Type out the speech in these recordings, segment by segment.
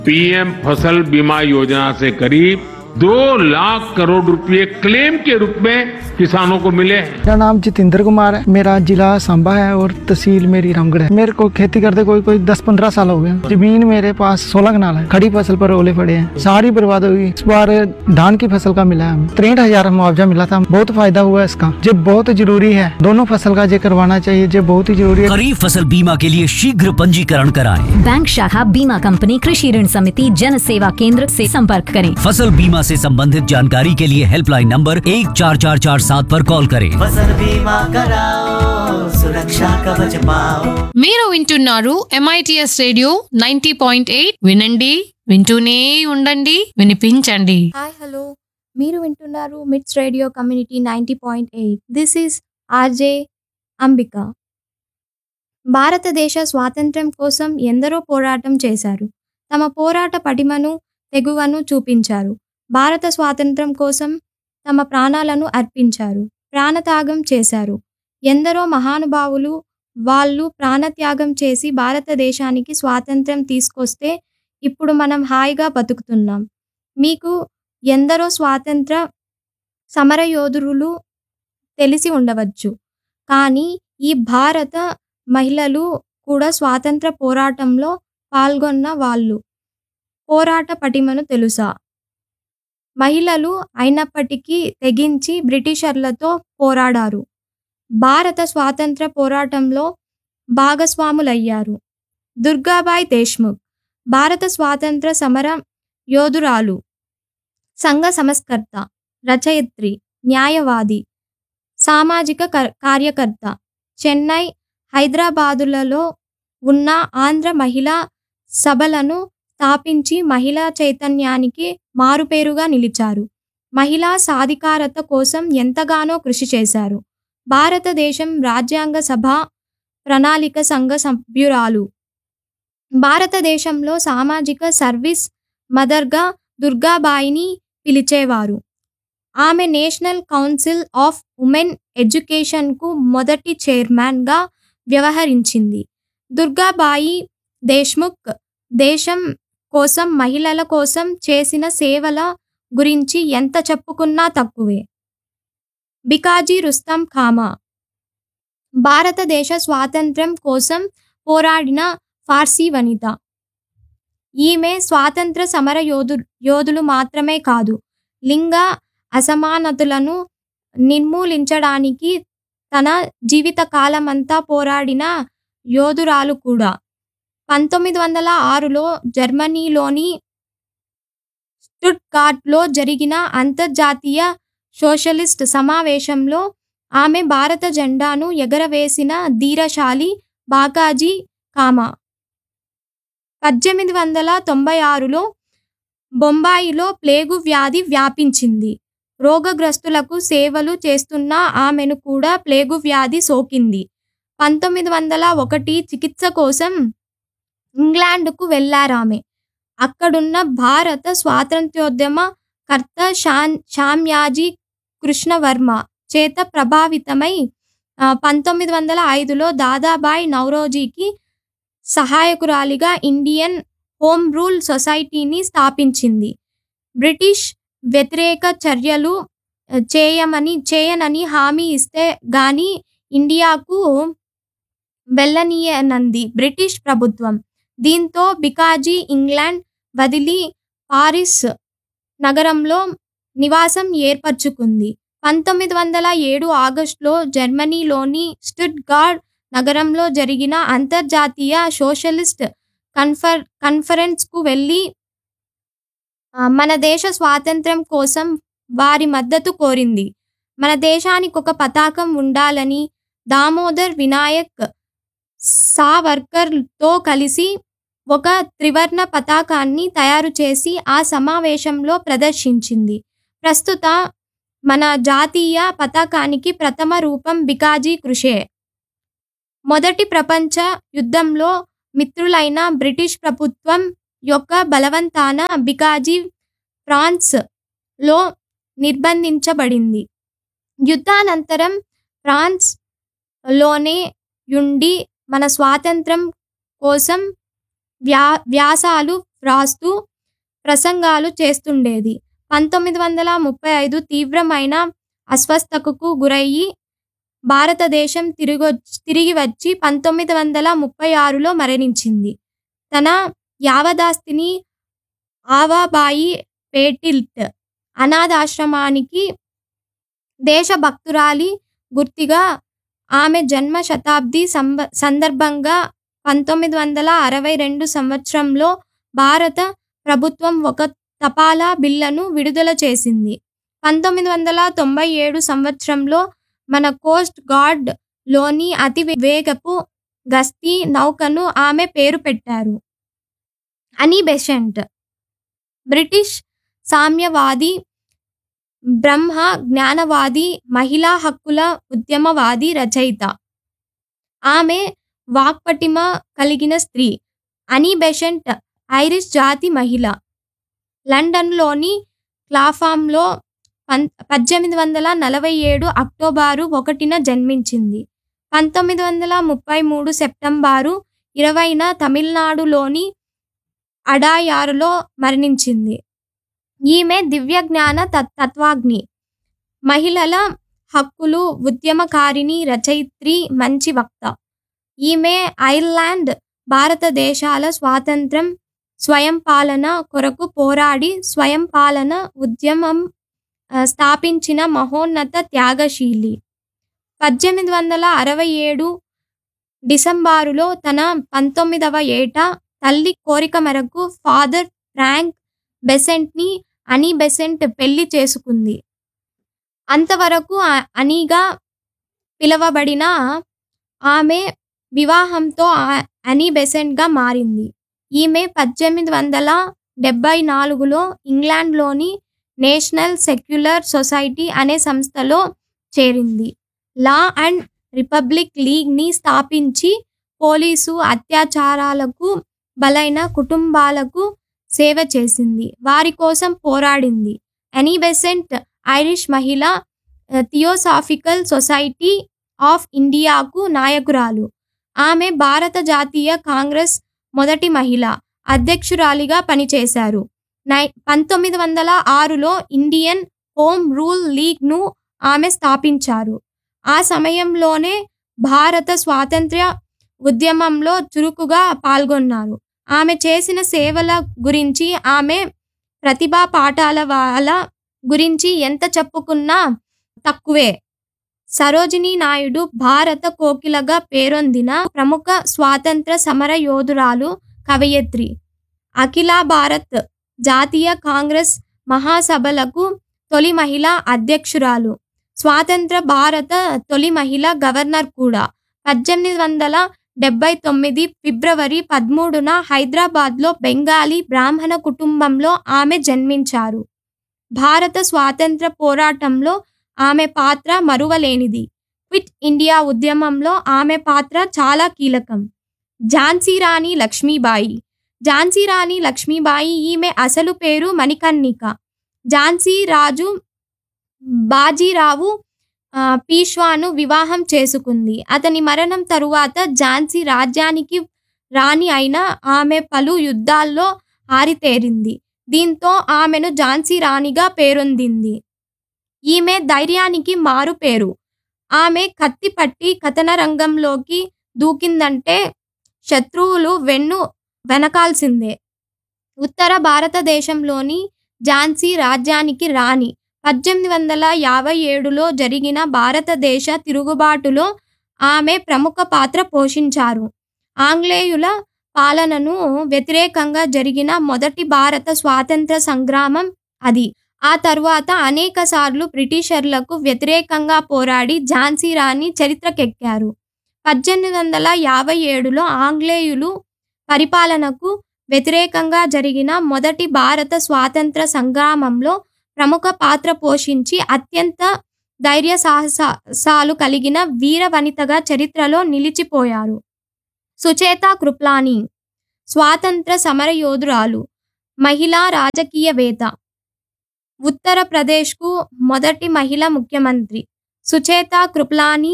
PM फसल बीमा योजना से करीब दो लाख करोड़ रुपए क्लेम के रूप में किसानों को मिले हैं मेरा नाम जितेंद्र कुमार है मेरा जिला सांबा है और तहसील मेरी रामगढ़ है मेरे को खेती करते कोई कोई दस पंद्रह साल हो गए जमीन मेरे पास सोलह कनाल है खड़ी फसल पर ओले पड़े हैं सारी बर्बाद हो गई इस बार धान की फसल का मिला है हमें तिरसठ हजार मुआवजा मिला था बहुत फायदा हुआ इसका जो बहुत जरूरी है दोनों फसल का जो करवाना चाहिए जो बहुत ही जरूरी है खरीफ फसल बीमा के लिए शीघ्र पंजीकरण कराएं। बैंक शाखा बीमा कंपनी कृषि ऋण समिति जन सेवा केंद्र से संपर्क करें फसल बीमा से संबंधित जानकारी के लिए हेल्पलाइन नंबर एक चार चार चार सात पर कॉल करें फसल बीमा कराओ सुरक्षा कवच पाओ మీరు వింటున్నారు MITS radio ninety point eight వినండి వింటూనే ఉండండి వినిపించండి హాయ్ హలో మీరు వింటున్నారు MITS radio community ninety point eight this is RJ Ambika భారతదేశ స్వాతంత్ర్యం కోసం ఎందరో పోరాటం చేశారు తమ పోరాట పటిమను తెగువను చూపించారు భారత స్వాతంత్ర్యం కోసం తమ ప్రాణాలను అర్పించారు ప్రాణత్యాగం చేశారు ఎందరో మహానుభావులు వాళ్ళు ప్రాణత్యాగం చేసి భారతదేశానికి స్వాతంత్ర్యం తీసుకొస్తే ఇప్పుడు మనం హాయిగా బతుకుతున్నాం మీకు ఎందరో స్వాతంత్ర సమరయోధులు తెలిసి ఉండవచ్చు కానీ ఈ భారత మహిళలు కూడా స్వాతంత్ర పోరాటంలో పాల్గొన్న వాళ్ళు పోరాట పటిమను తెలుసా మహిళలు అయినప్పటికీ తెగించి బ్రిటిషర్లతో పోరాడారు భారత స్వాతంత్ర పోరాటంలో భాగస్వాములయ్యారు దుర్గాబాయ్ దేశ్ముఖ్ భారత స్వాతంత్ర సమర యోధురాలు సంఘ సంస్కర్త రచయిత్రి న్యాయవాది సామాజిక కర్- కార్యకర్త చెన్నై హైదరాబాదులలో ఉన్న ఆంధ్ర మహిళా సభలను స్థాపించి మహిళా చైతన్యానికి మారుపేరుగా నిలిచారు మహిళా సాధికారత కోసం ఎంతగానో కృషి చేశారు భారతదేశం రాజ్యాంగ సభ ప్రణాళిక సంఘ సభ్యురాలు భారతదేశంలో సామాజిక సర్వీస్ మదర్గా దుర్గాబాయిని పిలిచేవారు ఆమె నేషనల్ కౌన్సిల్ ఆఫ్ ఉమెన్ ఎడ్యుకేషన్కు మొదటి చైర్మన్గా వ్యవహరించింది దుర్గాబాయి దేశ్ముఖ్ దేశం కోసం మహిళల కోసం చేసిన సేవల గురించి ఎంత చెప్పుకున్నా తక్కువే బికాజీ రుస్తం ఖామా భారతదేశ స్వాతంత్ర్యం కోసం పోరాడిన ఫార్సీ వనిత ఈమె స్వాతంత్ర సమర యోధు యోధులు మాత్రమే కాదు లింగ అసమానతలను నిర్మూలించడానికి తన జీవిత కాలమంతా పోరాడిన యోధురాలు కూడా పంతొమ్మిది వందల ఆరులో జర్మనీలోని స్టుట్గార్ట్లో జరిగిన అంతర్జాతీయ సోషలిస్ట్ సమావేశంలో ఆమె భారత జెండాను ఎగరవేసిన ధీరశాలి బాకాజీ కామా పద్దెనిమిది వందల తొంభై ఆరులో బొంబాయిలో ప్లేగు వ్యాధి వ్యాపించింది రోగగ్రస్తులకు సేవలు చేస్తున్న ఆమెను కూడా ప్లేగు వ్యాధి సోకింది పంతొమ్మిది వందల ఒకటి చికిత్స కోసం ఇంగ్లాండ్కు వెళ్లారామె అక్కడున్న భారత స్వాతంత్ర్యోద్యమ కర్త షాన్ షామ్యాజీ కృష్ణవర్మ చేత ప్రభావితమై ఆ, పంతొమ్మిది వందల ఐదులో దాదాబాయ్ నౌరోజీకి సహాయకురాలిగా ఇండియన్ హోమ్ రూల్ సొసైటీని స్థాపించింది బ్రిటిష్ వ్యతిరేక చర్యలు ఆ, చేయమని చేయనని హామీ ఇస్తే గాని ఇండియాకు వెళ్ళనీయనంది బ్రిటిష్ ప్రభుత్వం దీంతో బికాజీ ఇంగ్లాండ్ వదిలి పారిస్ నగరంలో నివాసం ఏర్పరచుకుంది పంతొమ్మిది వందల ఏడు ఆగస్టులో జర్మనీలోని స్టుట్గార్డ్ నగరంలో జరిగిన అంతర్జాతీయ సోషలిస్ట్ కన్ఫర్ కన్ఫరెన్స్కు వెళ్ళి ఆ, మన దేశ స్వాతంత్ర్యం కోసం వారి మద్దతు కోరింది మన దేశానికి ఒక పతాకం ఉండాలని దామోదర్ వినాయక్ సావర్కర్తో కలిసి ఒక త్రివర్ణ పతాకాన్ని తయారు చేసి ఆ సమావేశంలో ప్రదర్శించింది ప్రస్తుత మన జాతీయ పతాకానికి ప్రథమ రూపం బికాజీ కృషే మొదటి ప్రపంచ యుద్ధంలో మిత్రులైన బ్రిటిష్ ప్రభుత్వం యొక్క బలవంతాన బికాజీ ఫ్రాన్స్లో నిర్బంధించబడింది యుద్ధానంతరం ఫ్రాన్స్లోనే యుండి మన స్వాతంత్రం కోసం వ్యా వ్యాసాలు వ్రాస్తూ ప్రసంగాలు చేస్తుండేది పంతొమ్మిది వందల ముప్పై ఐదు తీవ్రమైన అస్వస్థతకు గురయ్యి భారతదేశం తిరిగొ తిరిగి వచ్చి పంతొమ్మిది వందల ముప్పై ఆరులో మరణించింది తన యావదాస్తిని ఆవాబాయి పేటిల్ట్ అనాథాశ్రమానికి దేశభక్తురాలి గుర్తిగా ఆమె జన్మ శతాబ్ది సంబ సందర్భంగా పంతొమ్మిది వందల అరవై రెండు సంవత్సరంలో భారత ప్రభుత్వం ఒక తపాలా బిల్లను విడుదల చేసింది పంతొమ్మిది వందల తొంభై ఏడు సంవత్సరంలో మన కోస్ట్ గార్డ్ లోని అతి వేగపు గస్తీ నౌకను ఆమె పేరు పెట్టారు అని బెసెంట్ బ్రిటిష్ సామ్యవాది బ్రహ్మ జ్ఞానవాది మహిళా హక్కుల ఉద్యమవాది రచయిత ఆమె వాక్పటిమ కలిగిన స్త్రీ అని బెసెంట్ ఐరిష్ జాతి మహిళ లండన్లోని క్లాఫామ్లో పం పద్దెనిమిది వందల నలభై ఏడు అక్టోబారు ఒకటిన జన్మించింది పంతొమ్మిది వందల ముప్పై మూడు సెప్టెంబరు ఇరవైన తమిళనాడులోని అడాయారులో మరణించింది ఈమె దివ్య జ్ఞాన తత్- తత్వాగ్ని మహిళల హక్కులు ఉద్యమకారిణి రచయిత్రి మంచి వక్త ఈమె ఐర్లాండ్ భారతదేశాల స్వాతంత్రం స్వయం పాలన కొరకు పోరాడి స్వయం పాలన ఉద్యమం ఆ, స్థాపించిన మహోన్నత త్యాగశీలి పద్దెనిమిది వందల అరవై ఏడు డిసెంబరులో తన పంతొమ్మిదవ ఏట తల్లి కోరిక మేరకు ఫాదర్ ఫ్రాంక్ బెసెంట్ని అని బెసెంట్ పెళ్లి చేసుకుంది అంతవరకు ఆ- అనిగా పిలవబడిన ఆమె వివాహంతో ఆ- అని బెసెంట్గా మారింది ఈమె పద్దెనిమిది వందల డెబ్బై నాలుగులో ఇంగ్లాండ్లోని నేషనల్ సెక్యులర్ సొసైటీ అనే సంస్థలో చేరింది లా అండ్ రిపబ్లిక్ లీగ్ని స్థాపించి పోలీసు అత్యాచారాలకు బలైన కుటుంబాలకు సేవ చేసింది వారి కోసం పోరాడింది ఎనీ బెసెంట్ ఐరిష్ మహిళ థియోసాఫికల్ సొసైటీ ఆఫ్ ఇండియాకు నాయకురాలు ఆమె భారత జాతీయ కాంగ్రెస్ మొదటి మహిళ అధ్యక్షురాలిగా పనిచేశారు నై పంతొమ్మిది వందల ఆరులో ఇండియన్ హోమ్ రూల్ లీగ్ను ఆమె స్థాపించారు ఆ సమయంలోనే భారత స్వాతంత్ర్య ఉద్యమంలో చురుకుగా పాల్గొన్నారు ఆమె చేసిన సేవల గురించి ఆమె ప్రతిభా పాఠాల వాళ్ళ గురించి ఎంత చెప్పుకున్నా తక్కువే సరోజినీ నాయుడు భారత కోకిలగా పేరొందిన ప్రముఖ స్వాతంత్ర సమర యోధురాలు కవయత్రి అఖిల భారత్ జాతీయ కాంగ్రెస్ మహాసభలకు తొలి మహిళ అధ్యక్షురాలు స్వాతంత్ర భారత తొలి మహిళ గవర్నర్ కూడా పద్దెనిమిది వందల డెబ్బై తొమ్మిది ఫిబ్రవరి పదమూడున హైదరాబాద్లో బెంగాలీ బ్రాహ్మణ కుటుంబంలో ఆమె జన్మించారు భారత స్వాతంత్ర పోరాటంలో ఆమె పాత్ర మరువలేనిది క్విట్ ఇండియా ఉద్యమంలో ఆమె పాత్ర చాలా కీలకం ఝాన్సీ రాణి లక్ష్మీబాయి ఝాన్సీ రాణి లక్ష్మీబాయి ఈమె అసలు పేరు మణికర్ణిక ఝాన్సీ రాజు బాజీరావు ఆ, పీష్వాను వివాహం చేసుకుంది అతని మరణం తరువాత ఝాన్సీ రాజ్యానికి రాణి అయిన ఆమె పలు యుద్ధాల్లో ఆరితేరింది దీంతో ఆమెను ఝాన్సీ రాణిగా పేరొందింది ఈమె ధైర్యానికి మారు పేరు ఆమె కత్తి పట్టి కథన రంగంలోకి దూకిందంటే శత్రువులు వెన్ను వెనకాల్సిందే ఉత్తర భారతదేశంలోని ఝాన్సీ రాజ్యానికి రాణి పద్దెనిమిది వందల యాభై ఏడులో జరిగిన భారతదేశ తిరుగుబాటులో ఆమె ప్రముఖ పాత్ర పోషించారు ఆంగ్లేయుల పాలనను వ్యతిరేకంగా జరిగిన మొదటి భారత స్వాతంత్ర సంగ్రామం అది ఆ తరువాత అనేకసార్లు బ్రిటిషర్లకు వ్యతిరేకంగా పోరాడి ఝాన్సీ రాణి చరిత్రకెక్కారు పద్దెనిమిది వందల యాభై ఏడులో ఆంగ్లేయులు పరిపాలనకు వ్యతిరేకంగా జరిగిన మొదటి భారత స్వాతంత్ర సంగ్రామంలో ప్రముఖ పాత్ర పోషించి అత్యంత ధైర్య సాహసాలు కలిగిన వీర వనితగా చరిత్రలో నిలిచిపోయారు సుచేత కృప్లాని స్వాతంత్ర సమరయోధురాలు మహిళా రాజకీయవేత్త ఉత్తరప్రదేశ్కు మొదటి మహిళ ముఖ్యమంత్రి సుచేత కృప్లాని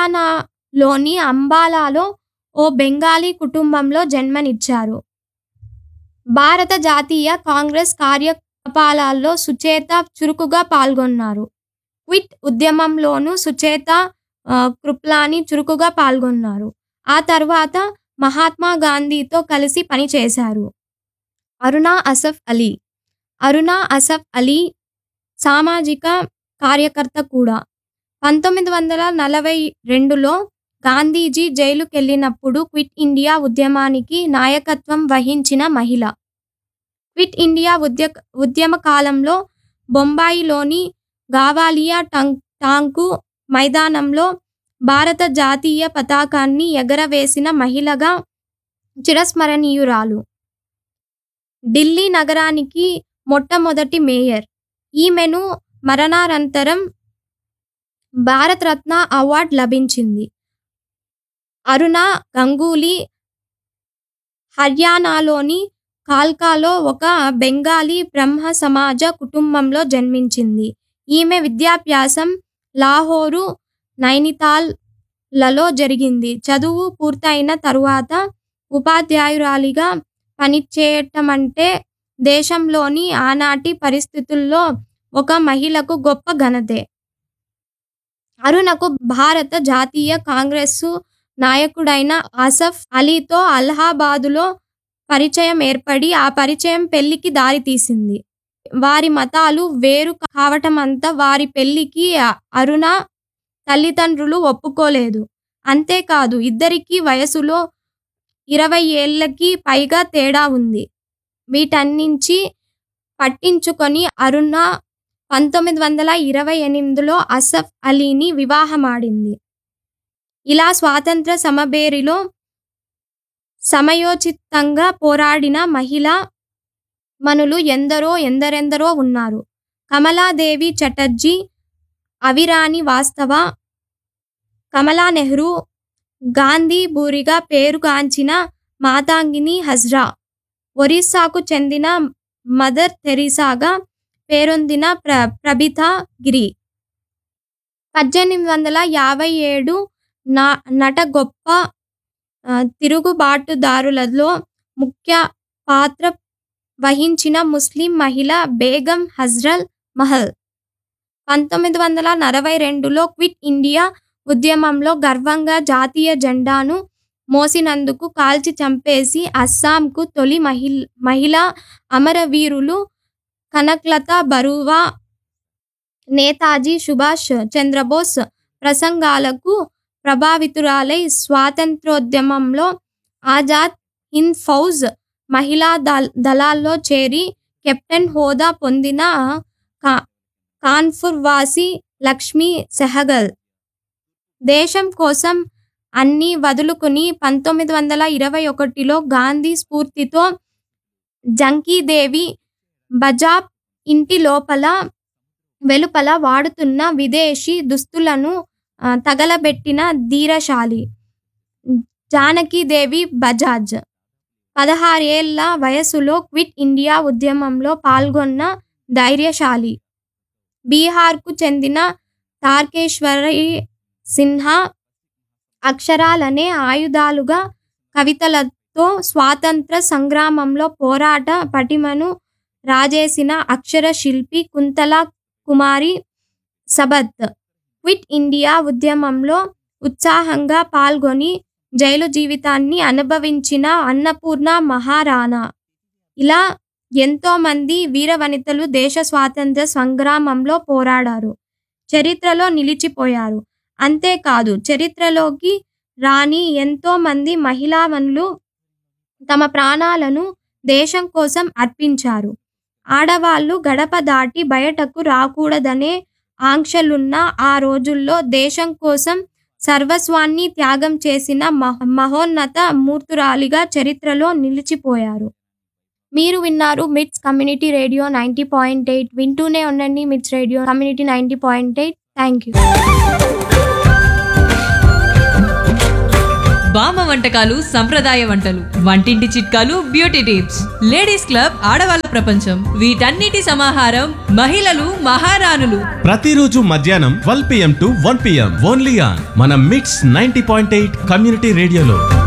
హర్యానాలోని అంబాలాలో ఓ బెంగాలీ కుటుంబంలో జన్మనిచ్చారు భారత జాతీయ కాంగ్రెస్ కార్యకలాపాలలో సుచేత చురుకుగా పాల్గొన్నారు క్విట్ ఉద్యమంలోనూ సుచేత ఆ, కృప్లాని చురుకుగా పాల్గొన్నారు ఆ తర్వాత మహాత్మా గాంధీతో కలిసి పనిచేశారు అరుణా అసఫ్ అలీ అరుణా అసఫ్ అలీ సామాజిక కార్యకర్త కూడా పంతొమ్మిది వందల నలభై రెండులో గాంధీజీ జైలుకెళ్ళినప్పుడు క్విట్ ఇండియా ఉద్యమానికి నాయకత్వం వహించిన మహిళ క్విట్ ఇండియా ఉద్య ఉద్యమ కాలంలో బొంబాయిలోని గావాలియా టంక్ టాంకు మైదానంలో భారత జాతీయ పతాకాన్ని ఎగరవేసిన మహిళగా చిరస్మరణీయురాలు ఢిల్లీ నగరానికి మొట్టమొదటి మేయర్ ఈమెను మరణానంతరం భారతరత్న అవార్డు లభించింది అరుణ గంగూలీ హర్యానాలోని కాల్కాలో ఒక బెంగాలీ బ్రహ్మ సమాజ కుటుంబంలో జన్మించింది ఈమె విద్యాభ్యాసం లాహోరు నైనితాల్లలో జరిగింది చదువు పూర్తయిన తరువాత ఉపాధ్యాయురాలిగా పనిచేయటం అంటే దేశంలోని ఆనాటి పరిస్థితుల్లో ఒక మహిళకు గొప్ప ఘనతే అరుణకు భారత జాతీయ కాంగ్రెస్ నాయకుడైన ఆసఫ్ అలీతో అలహాబాదులో పరిచయం ఏర్పడి ఆ పరిచయం పెళ్లికి దారితీసింది వారి మతాలు వేరు కావటమంతా వారి పెళ్లికి అ- అరుణ తల్లిదండ్రులు ఒప్పుకోలేదు అంతేకాదు ఇద్దరికీ వయసులో ఇరవై ఏళ్ళకి పైగా తేడా ఉంది వీటన్నించి పట్టించుకొని అరుణ పంతొమ్మిది వందల ఇరవై ఎనిమిదిలో అసఫ్ అలీని వివాహమాడింది ఇలా స్వాతంత్ర సమబేరిలో సమయోచితంగా పోరాడిన మహిళ మనులు ఎందరో ఎందరెందరో ఉన్నారు కమలాదేవి చటర్జీ అవిరాని వాస్తవ కమలా నెహ్రూ గాంధీ బూరిగా పేరుగాంచిన మాతాంగిని హజ్రా ఒరిస్సాకు చెందిన మదర్ తెరీసాగా పేరొందిన ప్ర ప్రభిత గిరి పద్దెనిమిది వందల యాభై ఏడు నా నట గొప్ప ఆ, తిరుగుబాటుదారులలో ముఖ్య పాత్ర వహించిన ముస్లిం మహిళ బేగం హజ్రల్ మహల్ పంతొమ్మిది వందల నలభై రెండులో క్విట్ ఇండియా ఉద్యమంలో గర్వంగా జాతీయ జెండాను మోసినందుకు కాల్చి చంపేసి అస్సాంకు తొలి మహిళ మహిళా అమరవీరులు కనక్లత బరువా నేతాజీ సుభాష్ చంద్రబోస్ ప్రసంగాలకు ప్రభావితురాలై స్వాతంత్రోద్యమంలో ఆజాద్ హింద్ ఫౌజ్ మహిళా దళ దళాల్లో చేరి కెప్టెన్ హోదా పొందిన కా కాన్పూర్ వాసి లక్ష్మీ సెహగల్ దేశం కోసం అన్నీ వదులుకుని పంతొమ్మిది వందల ఇరవై ఒకటిలో గాంధీ స్ఫూర్తితో జంకీదేవి బజాబ్ ఇంటి లోపల వెలుపల వాడుతున్న విదేశీ దుస్తులను ఆ, తగలబెట్టిన ధీరశాలి జానకీదేవి బజాజ్ పదహారేళ్ల వయసులో క్విట్ ఇండియా ఉద్యమంలో పాల్గొన్న ధైర్యశాలి బీహార్కు చెందిన తార్కేశ్వరి సిన్హా అక్షరాలనే ఆయుధాలుగా కవితలతో స్వాతంత్ర సంగ్రామంలో పోరాట పటిమను రాజేసిన అక్షర శిల్పి కుంతల కుమారి సబత్ క్విట్ ఇండియా ఉద్యమంలో ఉత్సాహంగా పాల్గొని జైలు జీవితాన్ని అనుభవించిన అన్నపూర్ణ మహారాణా ఇలా ఎంతో మంది వీరవనితలు దేశ స్వాతంత్ర సంగ్రామంలో పోరాడారు చరిత్రలో నిలిచిపోయారు అంతేకాదు చరిత్రలోకి రాని ఎంతో మంది మహిళామణులు తమ ప్రాణాలను దేశం కోసం అర్పించారు ఆడవాళ్ళు గడప దాటి బయటకు రాకూడదనే ఆంక్షలున్న ఆ రోజుల్లో దేశం కోసం సర్వస్వాన్ని త్యాగం చేసిన మహ- మహోన్నత మూర్తురాలిగా చరిత్రలో నిలిచిపోయారు మీరు విన్నారు MITS community radio ninety point eight వింటూనే ఉండండి MITS radio community ninety point eight thank you బామ్మ వంటకాలు సంప్రదాయ వంటలు వంటింటి చిట్కాలు బ్యూటీ టిప్స్ లేడీస్ క్లబ్ ఆడవాళ్ళ ప్రపంచం వీటన్నిటి సమాహారం మహిళలు మహారాణులు ప్రతిరోజు మధ్యాహ్నం twelve PM to one PM only on మన MITS ninety point eight community రేడియోలో